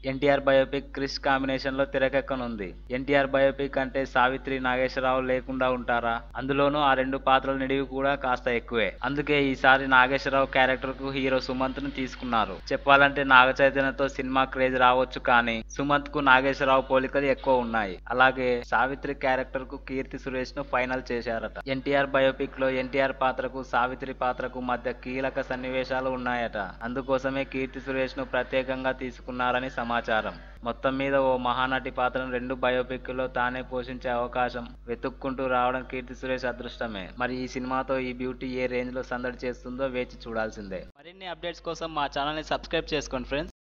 NTR biopic Krish combination లో తెరకెక్కనుంది NTR biopic అంటే సావిత్రి నాగేశ్వరరావు లేకుండా ఉంటారా అందులోనూ ఆ రెండు పాత్రల నిడివి కూడా కాస్త ఎక్కువే అందుకే ఈసారి నాగేశ్వరరావు క్యారెక్టర్ కు హీరో సుమంత్ ను తీసుకున్నారు చెప్పాలంటే నాగ చైతన్యతో సినిమా క్రేజ్ రావచ్చు కానీ సుమంత్ కు నాగేశ్వరరావు పోలికలు ఎక్కువ ఉన్నాయి అలాగే సావిత్రి క్యారెక్టర్ కు కీర్తి సురేష్ ను ఫైనల్ చేశారట ఎన్టీఆర్ బయోపిక్ లో ఎన్టీఆర్ పాత్రకు సావిత్రి పాత్రకు మధ్య కీలక సన్నివేశాలు ఉన్నాయట అందుకోసమే కీర్తి సురేష్ ను ప్రత్యేకంగా తీసుకున్నారని సమాచారం మొత్తం మీద ఓ మహానటి పాత్రను రెండు బయోపిక్ లో తానే పోషించే అవకాశం వెతుక్కుంటూ రావడం కీర్తి సురేష్ అదృష్టమే మరి ఈ సినిమాతో ఈ బ్యూటీ ఏ రేంజ్ లో సందడి చేస్తుందో వేచి చూడాల్సిందే మరిన్ని అప్డేట్స్ కోసం మా ఛానల్ ని సబ్స్క్రైబ్ చేసుకోండి ఫ్రెండ్స్